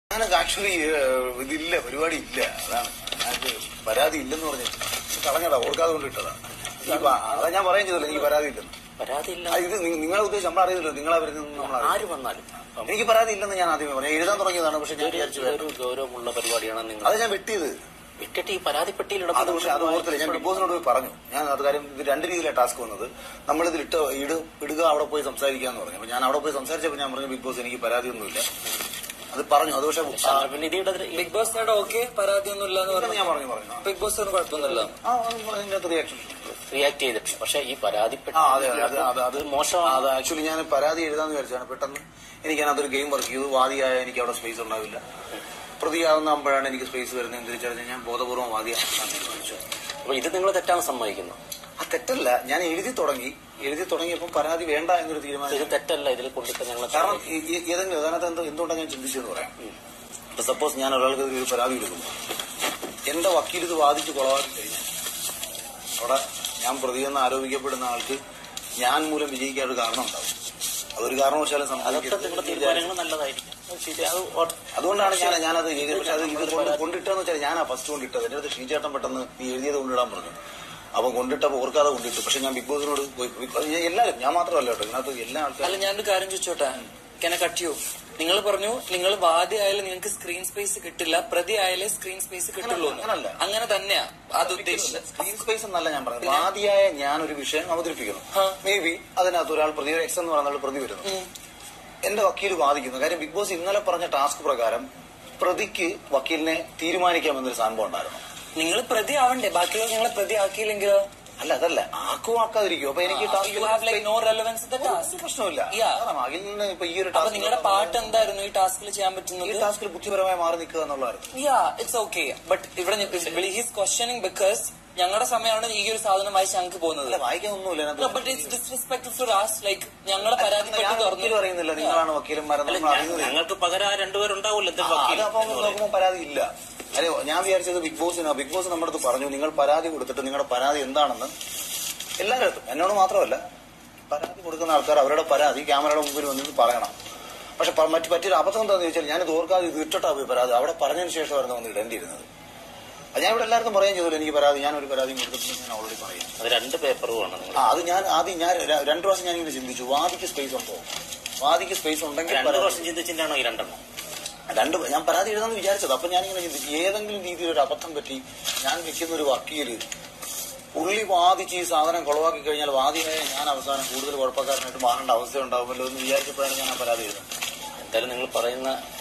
ഞാനത് ആക്ച്വലി ഇതില്ല പരിപാടി ഇല്ല അതാണ് ഞങ്ങൾക്ക് പരാതി ഇല്ലെന്ന് പറഞ്ഞു കളഞ്ഞടാ ഓർക്കാതെ കൊണ്ട് ഇട്ടതാ ഇപ്പൊ അതാ ഞാൻ പറയാൻ ചെയ്തല്ലോ എനിക്ക് പരാതി ഇല്ലെന്ന് പരാതിയില്ല ആ, ഇത് നി- നിങ്ങളെ ഉദ്ദേശം നമ്മൾ അറിയുന്നില്ല നിങ്ങളെ വരുന്നത് നമ്മൾ അറിയുന്നില്ല. ആര് വന്നാലും അപ്പം എനിക്ക് പരാതി ഇല്ലെന്ന് ഞാൻ ആദ്യമേ പറഞ്ഞു എഴുതാൻ തുടങ്ങിയതാണ് പക്ഷെ ഞാൻ ഇതൊരു വിചാരിച്ചു ഇതൊരു ഗൗരവമുള്ള പരിപാടിയാണ് നിങ്ങൾ അത് ഞാൻ വെട്ടിയത് വിട്ടിട്ട് ഈ പരാതി പെട്ടിയിൽ അത് പക്ഷെ അത് ഓർത്തില്ല ഞാൻ ബിഗ് ബോസിനോട് പോയി പറഞ്ഞു ഞാൻ അത് കാര്യം ഇത് രണ്ട് രീതിയിലാണ് ടാസ്ക് വന്നത് നമ്മൾ ഇതിൽ ഇട്ട് ഇട് ഇടുക അവിടെ പോയി സംസാരിക്കാന്ന് പറഞ്ഞു അപ്പൊ ഞാൻ അവിടെ പോയി സംസാരിച്ചപ്പോൾ ഞാൻ പറഞ്ഞു ബിഗ് ബോസ് എനിക്ക് പരാതിയൊന്നുമില്ല അത് പറഞ്ഞു അത് പക്ഷെ ആ, നിധിയുടെ ബിഗ് ബോസിനോട് ഓക്കെ പരാതിയൊന്നും ഇല്ലെന്ന് ഇല്ലെന്ന് പറഞ്ഞു ഞാൻ പറഞ്ഞു പറഞ്ഞു ബിഗ് ബോസിന് കുഴപ്പമൊന്നുമില്ല ആ അതിനകത്ത് റിയാക്ഷൻ റിയാക്ട് ചെയ്തിട്ടില്ല പക്ഷെ ഈ പരാതി പെട്ടി ആ അതെ അതെ അത് അത് മോശമാണ് അത് ആക്ച്വലി ഞാൻ പരാതി എഴുതാന്ന് വിചാരിച്ചാണ് പെട്ടെന്ന് എനിക്ക് അതിനകത്തൊരു ഗെയിം വർക്ക് ചെയ്തു വാദിയായ എനിക്ക് അവിടെ സ്പേസ് ഉണ്ടാവില്ല പ്രതിയാവുന്നപ്പോഴാണ് എനിക്ക് സ്പേസ് വരുന്നത് തിരിച്ചറിഞ്ഞ് ഞാൻ ബോധപൂർവ്വം വാദിയാണെന്ന് തീരുമാനിച്ചു അപ്പൊ ഇത് നിങ്ങൾ തെറ്റാണ് സമ്മതിക്കുന്നു ആ തെറ്റല്ല ഞാൻ എഴുതി തുടങ്ങി എഴുതി തുടങ്ങിയപ്പോൾ പരാതി വേണ്ട എന്നൊരു ഇത് തീരുമാനം തെറ്റല്ല ഇതിൽ കൊണ്ടിട്ട് ഞങ്ങൾ കാരണം ഈ- ഈ- ഏതെങ്കിലും അതിനകത്ത് എന്ത് എന്തുകൊണ്ടാണ് ഞാൻ ചിന്തിച്ചതെന്ന് പറയാം ഇപ്പൊ സപ്പോസ് ഞാൻ ഒരാൾക്ക് ഒരു പരാതി കൊടുക്കുന്നു എന്റെ വക്കീൽ ഇത് വാദിച്ച് കൊളവാക്കി കഴിഞ്ഞാൽ അവിടെ ഞാൻ പ്രതിയെന്ന് ആരോപിക്കപ്പെടുന്ന ആൾക്ക് ഞാൻ മൂലം വിജയിക്കാൻ ഒരു കാരണം ഉണ്ടാവും അതൊരു കാരണവശാലും അതൊക്കെ നിങ്ങളുടെ സംഭവിക്കരുത് തീരുമാനങ്ങൾ നല്ലതായിരിക്കും അത് ശരി അത് ഓ- അതുകൊണ്ടാണ് ഞാൻ ഞാനത് ചെയ്തത് പക്ഷെ അത് ഇത് കൊണ്ട് കൊണ്ടിട്ടെന്ന് വെച്ചാൽ ഞാനാ ഫസ്റ്റ് കൊണ്ടിട്ടത് എന്റെ അടുത്ത് ഷീചേട്ടൻ പെട്ടെന്ന് നീ എഴുതിയത് കൊണ്ടിടാൻ പറഞ്ഞു അപ്പൊ കൊണ്ടിട്ടപ്പോ ഓർക്കാതെ കൊണ്ടിട്ടു പക്ഷെ ഞാൻ ബിഗ് ബോസിനോട് പോയി പോയി- എല്ലാവരും ഞാൻ മാത്രമല്ല കേട്ടോ ഇതിനകത്ത് എല്ലാ അല്ല ആൾക്കാരും ഞാനൊരു കാര്യം ചോദിച്ചോട്ടെ കെന കട്ടിയോ നിങ്ങൾ പറഞ്ഞു നിങ്ങൾ വാദി ആയാലും നിങ്ങൾക്ക് സ്ക്രീൻ സ്പേസ് കിട്ടില്ല പ്രതി ആയാലേ സ്ക്രീൻ സ്പേസ് കിട്ടുള്ളൂ എന്ന്. അങ്ങനല്ല. അങ്ങനെ തന്നെയാ അത് ഉദ്ദേശിച്ചത് സ്ക്രീൻ സ്പേസ് എന്നല്ല ഞാൻ പറഞ്ഞത് ആദ്യമായ ഞാൻ ഒരു വിഷയം അവതരിപ്പിക്കുന്നു ആ. മേ ബി അതിനകത്ത് ഒരാൾ പ്രതി ഒരു എക്സ് എന്ന് പറയുന്ന ആൾ പ്രതി വരുന്നു എന്റെ വക്കീൽ വാദിക്കുന്നു കാര്യം ബിഗ് ബോസ് ഇന്നലെ പറഞ്ഞ ടാസ്ക് പ്രകാരം പ്രതിക്ക് വക്കീലിനെ തീരുമാനിക്കാമെന്നൊരു സംഭവം ഉണ്ടായിരുന്നു നിങ്ങൾ പ്രതി ആവണ്ടേ ബാക്കിയുള്ളവർ നിങ്ങളെ പ്രതി ആക്കിയില്ലെങ്കിലോ അല്ല അതല്ല ആക്കും ആക്കാതിരിക്കും അപ്പൊ എനിക്ക് task you have like no relevance the task പ്രശ്നമില്ല Yeah. കാരണം അഖിലിന് ഇപ്പൊ ഈ ഒരു അപ്പൊ ടാസ്ക് നിങ്ങളുടെ പാട്ട് എന്തായിരുന്നു ഈ ടാസ്കിൽ ചെയ്യാൻ ഈ പറ്റുന്നത് ടാസ്കിൽ ബുദ്ധിപരമായി മാറി നിൽക്കുക എന്നുള്ളതായിരുന്നു യാ ഇറ്റ്സ് ഓക്കെ ബട്ട് ഇവിടെ ഹീസ് ക്വസ്റ്റ്യനിങ് ബിക്കോസ് ഞങ്ങളുടെ സമയമാണ് ഈ ഒരു സാധനം വായിച്ച് ഞങ്ങൾക്ക് പോകുന്നത് അല്ല വായിക്കാൻ ഒന്നുമില്ല ഇതിനകത്ത്. But it's disrespect for us like ഞങ്ങളെ പരാതി ഞാൻ വക്കീലും അറിയുന്നില്ല നിങ്ങളാണ് വക്കീലന്മാരെന്ന് അല്ല, നമ്മൾ ഞാൻ- അറിയുന്നില്ല ഞങ്ങൾക്ക് പകരം ആ രണ്ടുപേരുണ്ടാവില്ല എന്തൊരു ആ, വക്കീൽ അത് അപ്പൊ നോക്കുമ്പോ പരാതി ഇല്ല അല്ലെ ഞാൻ വിചാരിച്ചത് ബിഗ് ബോസിനാ ബിഗ് ബോസ് നമ്മുടെ അടുത്ത് പറഞ്ഞു നിങ്ങൾ പരാതി കൊടുത്തിട്ട് നിങ്ങളുടെ പരാതി എന്താണെന്ന് എല്ലാവരും എന്നോട് മാത്രമല്ല പരാതി കൊടുക്കുന്ന ആൾക്കാർ അവരുടെ പരാതി ക്യാമറയുടെ മുമ്പിൽ വന്നിട്ട് പറയണം പക്ഷെ പ- മറ്റു പറ്റിയൊരു അബദ്ധം എന്താണെന്ന് ചോദിച്ചാൽ ഞാൻ ഇത് ഓർക്കാതെ ഇത് ഇട്ടിട്ടാ പോയി പരാതി അവിടെ പറഞ്ഞതിന് ശേഷമായിരുന്നു വന്ന് ഇടേണ്ടിയിരുന്നത് അത് ഞാൻ ഇവിടെ എല്ലാവർക്കും പറയാൻ ചെയ്തല്ലോ എനിക്ക് പരാതി ഞാൻ ഒരു പരാതി കൊടുത്തിട്ടുണ്ട് ഞാൻ ഓൾറെഡി പറയാം അത് രണ്ട് പേപ്പറുമാണ് നിങ്ങൾ ആ അത് ഞാൻ ആദ്യം ഞാൻ ര- രണ്ടു പ്രാവശ്യം ഞാൻ ഇങ്ങനെ ചിന്തിച്ചു വാദിക്ക് സ്പേസ് ഉണ്ടോ വാദിക്ക് സ്പേസ് ഉണ്ടെങ്കിൽ രണ്ടു പരാതി- വർഷം ചിന്തിച്ചിട്ടാണോ ഈ രണ്ടെണ്ണം രണ്ട് ഞാൻ പരാതി എഴുതാന്ന് വിചാരിച്ചത് അപ്പൊ ഞാനിങ്ങനെ ചിന്തിച്ചു ഏതെങ്കിലും രീതിയിൽ ഒരു അബദ്ധം പറ്റി ഞാൻ നിൽക്കുന്ന ഒരു വക്കീല് പുള്ളി വാദിച്ച് ഈ സാധനം കൊളവാക്കി കഴിഞ്ഞാൽ വാദിയായ ഞാൻ അവസാനം കൂടുതൽ കുഴപ്പക്കാരനായിട്ട് മാറേണ്ട അവസ്ഥ ഉണ്ടാവുമല്ലോ എന്ന് വിചാരിച്ചപ്പോഴാണ് ഞാൻ ആ പരാതി എഴുതുന്നത് എന്തായാലും നിങ്ങൾ പറയുന്ന